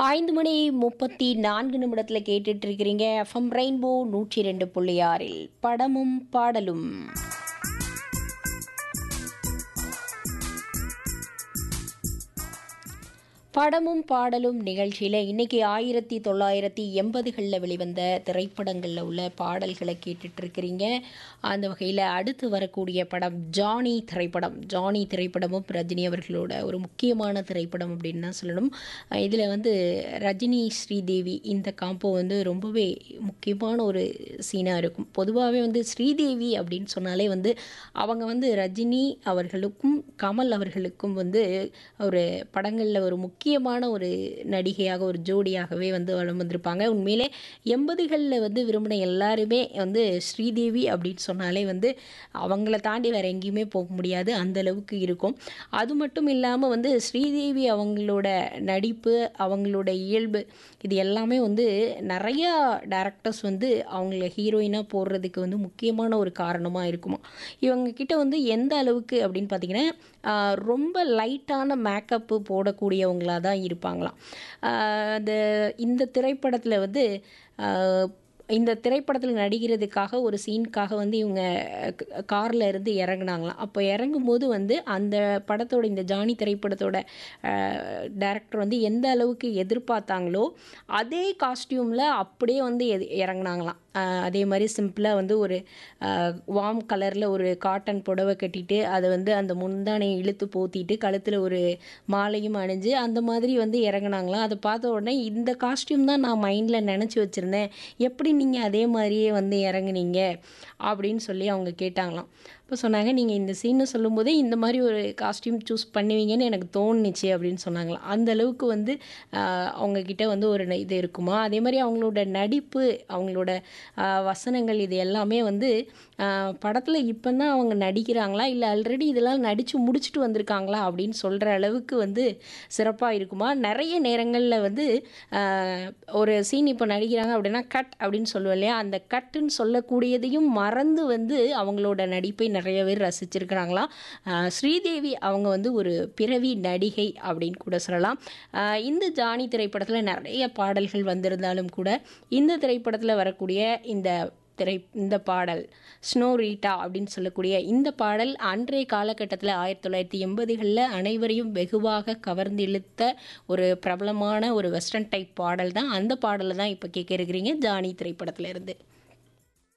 ஐந்து மணி முப்பத்தி நான்கு நிமிடத்தில் கேட்டுட்டு இருக்கிறீங்க எஃப்எம் ரெயின்போ நூற்றி ரெண்டு புள்ளி ஆறில் படமும் பாடலும் படமும் பாடலும் நிகழ்ச்சியில் இன்னைக்கு ஆயிரத்தி தொள்ளாயிரத்தி எண்பதுகளில் வெளிவந்த திரைப்படங்களில் உள்ள பாடல்களை கேட்டுட்டு இருக்கிறீங்க அந்த வகையில் அடுத்து வரக்கூடிய படம் ஜானி திரைப்படம் ஜானி திரைப்படமும் ரஜினி அவர்களோட ஒரு முக்கியமான திரைப்படம் அப்படின்னு தான் சொல்லணும் இதில் வந்து ரஜினி ஸ்ரீதேவி இந்த காம்போ வந்து ரொம்பவே முக்கியமான ஒரு சீனாக இருக்கும் பொதுவாகவே வந்து ஸ்ரீதேவி அப்படின்னு சொன்னாலே வந்து அவங்க வந்து ரஜினி அவர்களுக்கும் கமல் அவர்களுக்கும் வந்து ஒரு படங்களில் ஒரு முக்கியமான ஒரு நடிகையாக ஒரு ஜோடியாகவே வந்து வளம் வந்திருப்பாங்க உண்மையிலே எண்பதுகளில் வந்து விரும்பின எல்லாருமே வந்து ஸ்ரீதேவி அப்படின்னு சொன்னாலே வந்து அவங்கள தாண்டி வேறு எங்கேயுமே போக முடியாது அந்த அளவுக்கு இருக்கும் அது மட்டும் இல்லாமல் வந்து ஸ்ரீதேவி அவங்களோட நடிப்பு அவங்களோட இயல்பு இது எல்லாமே வந்து நிறையா டேரக்டர்ஸ் வந்து அவங்கள ஹீரோயினாக போடுறதுக்கு வந்து முக்கியமான ஒரு காரணமாக இருக்குமா இவங்க கிட்ட வந்து எந்த அளவுக்கு அப்படின்னு பார்த்தீங்கன்னா ஆஹ் ரொம்ப லைட்டான மேக்கப்பு போடக்கூடியவங்களாக தான் இருப்பாங்களாம் ஆஹ் அந்த இந்த திரைப்படத்தில் வந்து ஆஹ் இந்த திரைப்படத்தில் நடிக்கிறதுக்காக ஒரு சீனுக்காக வந்து இவங்க காரில் இருந்து இறங்குனாங்களாம் அப்போ இறங்கும்போது வந்து அந்த படத்தோட இந்த ஜானி திரைப்படத்தோட டேரக்டர் வந்து எந்த அளவுக்கு எதிர்பார்த்தாங்களோ அதே காஸ்டியூமில் அப்படியே வந்து எது இறங்குனாங்களாம் ஆஹ் அதே மாதிரி சிம்பிளாக வந்து ஒரு வார்ம் கலரில் ஒரு காட்டன் புடவை கட்டிட்டு அதை வந்து அந்த முந்தானையை இழுத்து போத்திட்டு கழுத்தில் ஒரு மாலையும் அணிஞ்சு அந்த மாதிரி வந்து இறங்குனாங்களாம் அதை பார்த்த உடனே இந்த காஸ்டியூம் தான் நான் மைண்டில் நினச்சி வச்சுருந்தேன் எப்படி நீங்கள் அதே மாதிரியே வந்து இறங்குனீங்க அப்படின்னு சொல்லி அவங்க கேட்டாங்களாம் இப்போ சொன்னாங்க நீங்கள் இந்த சீனை சொல்லும்போதே இந்த மாதிரி ஒரு காஸ்டியூம் சூஸ் பண்ணுவீங்கன்னு எனக்கு தோணுச்சு அப்படின்னு சொன்னாங்களாம் அந்த அளவுக்கு வந்து ஆஹ் அவங்கக்கிட்ட வந்து ஒரு ந- இது இருக்குமா அதே மாதிரி அவங்களோட நடிப்பு அவங்களோட ஆஹ் வசனங்கள் இது எல்லாமே வந்து படத்தில் இப்போ தான் அவங்க நடிக்கிறாங்களா இல்லை ஆல்ரெடி இதெல்லாம் நடித்து முடிச்சுட்டு வந்திருக்காங்களா அப்படின்னு சொல்கிற அளவுக்கு வந்து சிறப்பாக இருக்குமா நிறைய நேரங்களில் வந்து ஆஹ் ஒரு சீன் இப்போ நடிக்கிறாங்க அப்படின்னா கட் அப்படின்னு சொல்லுவோம் இல்லையா அந்த கட்டுன்னு சொல்லக்கூடியதையும் மறந்து வந்து அவங்களோட நடிப்பை நிறைய பேர் ரசிச்சிருக்கிறாங்களாம் ஆஹ் ஸ்ரீதேவி அவங்க வந்து ஒரு பிறவி நடிகை அப்படின்னு கூட சொல்லலாம் ஆஹ் இந்த ஜானி திரைப்படத்தில் நிறைய பாடல்கள் வந்திருந்தாலும் கூட இந்த திரைப்படத்தில் வரக்கூடிய இந்த திரை இந்த பாடல் ஸ்னோ ரீட்டா அப்படின்னு சொல்லக்கூடிய இந்த பாடல் அன்றைய காலகட்டத்தில் ஆயிரத்தி தொள்ளாயிரத்தி எண்பதுகளில் அனைவரையும் வெகுவாக கவர்ந்து இழுத்த ஒரு பிரபலமான ஒரு வெஸ்டர்ன் டைப் பாடல் தான் அந்த பாடலை தான் இப்போ கேட்க இருக்கிறீங்க ஜானி திரைப்படத்துல இருந்து